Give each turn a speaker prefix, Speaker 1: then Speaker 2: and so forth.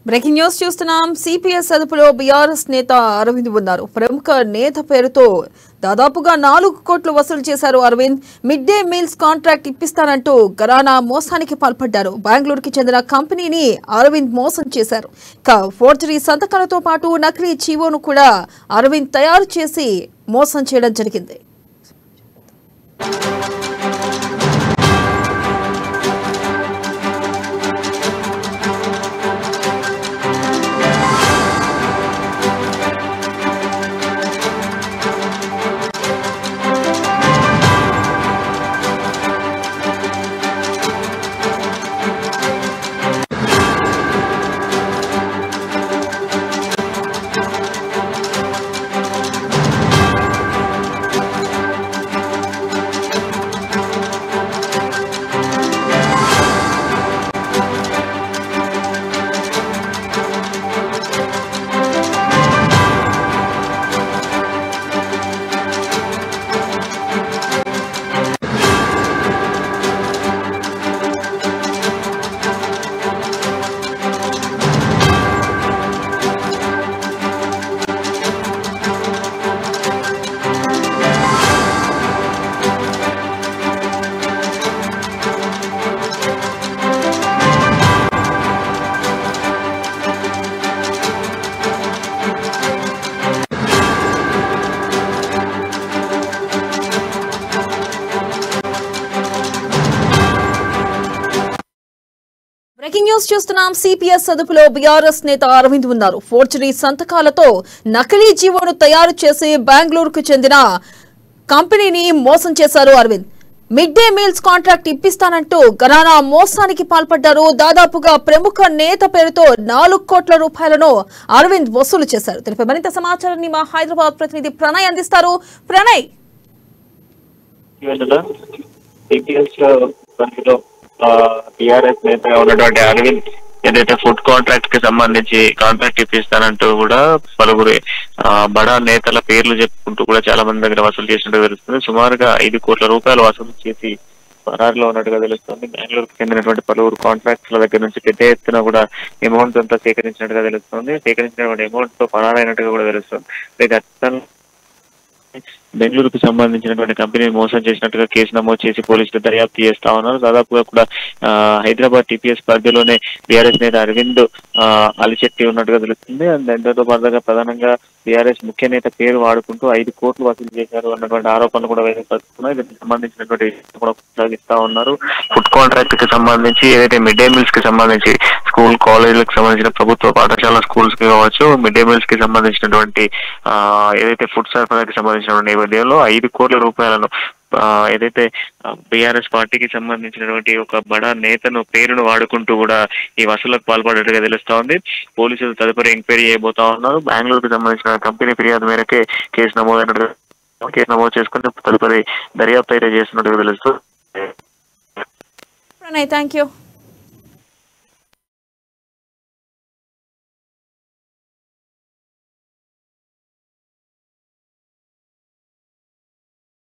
Speaker 1: breaking news చూస్తున్నాం CPS అదుపులో బీఆర్ఎస్ నేత అరవింద్ ఉన్నారు ప్రముఖ నేత పేరుతో దాదాపుగా నాలుగు కోట్లు వసూలు చేశారు Arvind mid day meals contract ఇప్పిస్తానంటూ గరానా మోసానికి పాల్పడ్డారు బెంగళూరుకి చెందిన కంపెనీని అరవింద్ మోసం చేశారు ఇక ఫోర్జరీ సంతకాలతో పాటు నకిలీ చీవోను కూడా అరవింద్ తయారు చేసి మోసం చేయడం జరిగింది బ్రేకింగ్ న్యూస్ చూస్తున్నాం సిపిఎస్ అదుపులో బీఆర్ఎస్ నేత అరవింద్ ఉన్నారు ఫోర్జరీ సంతకాలతో నకిలీ జీవోను తయారు చేసి బెంగళూరుకు చెందిన కంపెనీని మోసం చేశారు Arvind mid day meals contract ఇప్పిస్తానంటూ గరానా మోసానికి పాల్పడ్డారు దాదాపుగా ప్రముఖ నేత పేరుతో నాలుగు కోట్ల రూపాయలను అరవింద్ వసూలు చేశారు తెలిపే మరింత సమాచారాన్ని మా హైదరాబాద్ ప్రతినిధి ప్రణయ్ అందిస్తారు ప్రణయ్
Speaker 2: ఇవాళ సిపిఎస్ పరిధిలో టిఆర్ఎస్ నేతగా ఉన్నటువంటి అరవింద్ ఏదైతే ఫుడ్ కాంట్రాక్ట్ కి సంబంధించి కాంట్రాక్ట్ ఇప్పిస్తానంటూ కూడా పలువురు ఆ, బడా నేతల పేర్లు చెప్పుకుంటూ కూడా చాలా మంది దగ్గర వసూలు చేసినట్టు తెలుస్తుంది సుమారుగా ఐదు కోట్ల రూపాయలు వసూలు చేసి పరారులో ఉన్నట్టుగా తెలుస్తుంది బెంగళూరుకు చెందినటువంటి పలువురు కాంట్రాక్ట్ల దగ్గర నుంచి పెద్ద ఎత్తున కూడా అమౌంట్ అంతా సేకరించినట్టుగా తెలుస్తుంది సేకరించినటువంటి అమౌంట్ తో పరారైనట్టుగా కూడా తెలుస్తుంది అయితే గతంలో బెంగళూరుకు సంబంధించినటువంటి కంపెనీ మోసం చేసినట్టుగా కేసు నమోదు చేసి పోలీసులు దర్యాప్తు చేస్తా ఉన్నారు దాదాపుగా కూడా ఆ, హైదరాబాద్ టీపీఎస్ పరిధిలోనే బీఆర్ఎస్ నేత అరవింద్ ఆ, అలిచెట్టి ఉన్నట్టుగా తెలుస్తుంది అండ్ దాంతో పాటుగా ప్రధానంగా బీఆర్ఎస్ ముఖ్య నేత పేరు వాడుకుంటూ ఐదు కోట్లు వసూలు చేశారు అన్నటువంటి ఆరోపణలు కూడా వేయపడుతున్నాయి దీనికి సంబంధించినటువంటి విషయం కూడా కొనసాగిస్తా ఉన్నారు ఫుడ్ కాంట్రాక్ట్ కి సంబంధించి ఏదైతే మిడ్ డే మీల్స్ కి సంబంధించి స్కూల్ కాలేజీలకు సంబంధించిన ప్రభుత్వ పాఠశాల స్కూల్స్ కి కావచ్చు మిడ్ డే మీల్స్ కి సంబంధించినటువంటి ఆ, ఏదైతే ఫుడ్ సరఫరాకి సంబంధించిన నేపథ్యంలో ఐదు కోట్ల రూపాయలను ఆ, ఏదైతే బీఆర్ఎస్ పార్టీకి సంబంధించినటువంటి ఒక బడా నేతను పేరును వాడుకుంటూ కూడా ఈ వసూలకు పాల్పడినట్టుగా తెలుస్తా ఉంది పోలీసులు తదుపరి ఎంక్వైరీ చేయబోతా ఉన్నారు బెంగళూరుకు సంబంధించిన కంపెనీ ఫిర్యాదు మేరకే కేసు నమోదైనట్టుగా కేసు నమోదు చేసుకుని తదుపరి దర్యాప్తు అయితే చేస్తున్నట్టుగా తెలుస్తుంది
Speaker 1: ప్రణయ్ థ్యాంక్ యూ